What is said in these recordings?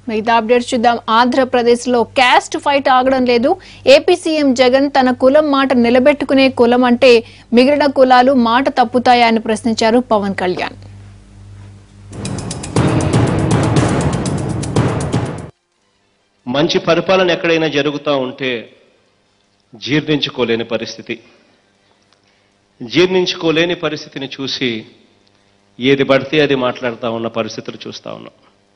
మిగతా అప్డేట్స్ చూద్దాం ఆంధ్రప్రదేశ్ లో క్యాస్ట్ ఫైట్ ఆగడం లేదు ఏపీ సీఎం జగన్ తన కులం మాట నిలబెట్టుకునే కులం అంటే మిగిలిన కులాలు మాట తప్పుతాయా అని ప్రశ్నించారు పవన్ కళ్యాణ్ మంచి పరిపాలన ఎక్కడైనా జరుగుతూ ఉంటే జీర్ణించుకోలేని పరిస్థితి జీర్ణించుకోలేని పరిస్థితిని చూసి ఏది పడితే అది మాట్లాడుతూ ఉన్న పరిస్థితులు చూస్తూ ఉన్నాం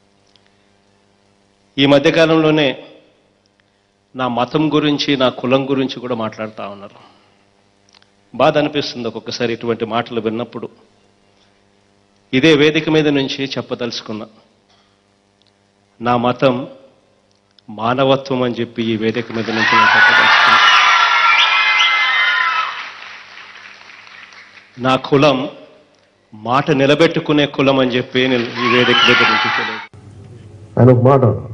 ఈ మధ్యకాలంలోనే నా మతం గురించి నా కులం గురించి కూడా మాట్లాడుతూ ఉన్నారు బాధ అనిపిస్తుంది ఒక్కొక్కసారి ఇటువంటి మాటలు విన్నప్పుడు ఇదే వేదిక మీద నుంచి చెప్పదలుచుకున్నా నా మతం మానవత్వం అని చెప్పి ఈ వేదిక మీద నుంచి నేను చెప్పదలుచుకున్నా నా కులం మాట నిలబెట్టుకునే కులం అని చెప్పి నేను ఈ వేదిక మీద నుంచి తెలియదు ఆయన ఒక మాట అన్నారు.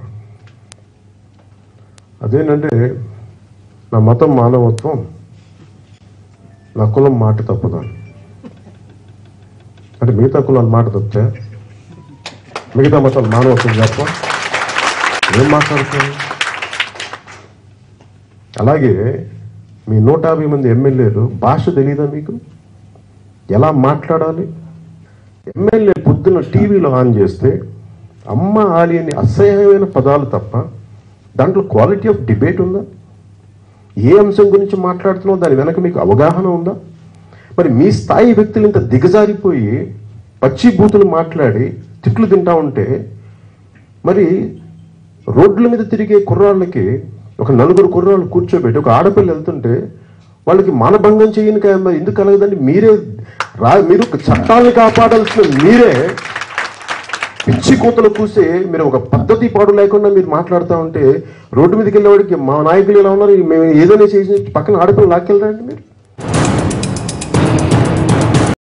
అదేంటంటే నా మతం మానవత్వం నా కులం మాట తప్పుదాను అంటే మిగతా కులాలు మాట తప్పితే మిగతా మతాలు మానవత్వం తప్ప ఏం మాట్లాడుతున్నాను అలాగే మీ నూట యాభై మంది ఎమ్మెల్యేలు భాష తెలియదా మీకు ఎలా మాట్లాడాలి ఎమ్మెల్యే పొద్దున టీవీలో ఆన్ చేస్తే అమ్మ ఆలి అని అసహ్యమైన పదాలు తప్ప దాంట్లో క్వాలిటీ ఆఫ్ డిబేట్ ఉందా ఏ అంశం గురించి మాట్లాడుతున్నావు దాని వెనక మీకు అవగాహన ఉందా మరి మీ స్థాయి వ్యక్తులు ఇంత దిగజారిపోయి పచ్చి బూతులు మాట్లాడి తిట్లు తింటా ఉంటే మరి రోడ్ల మీద తిరిగే కుర్రాళ్ళకి ఒక నలుగురు కుర్రాళ్ళు కూర్చోబెట్టి ఒక ఆడపిల్ల వెళ్తుంటే వాళ్ళకి మానభంగం చేయని కా- మరి ఎందుకు కలగదండి మీరే రా మీరు చట్టాన్ని కాపాడాల్సిన మీరే పిచ్చి కూతలు కూసి మీరు ఒక పద్ధతి పాడు లేకుండా మీరు మాట్లాడుతూ ఉంటే రోడ్డు మీదకి వెళ్ళేవాడికి మా నాయకులు ఇలా ఉన్నారు మేము ఏదైనా చేసి పక్కన ఆడపిల్ల లాక్కెళ్ళరండి మీరు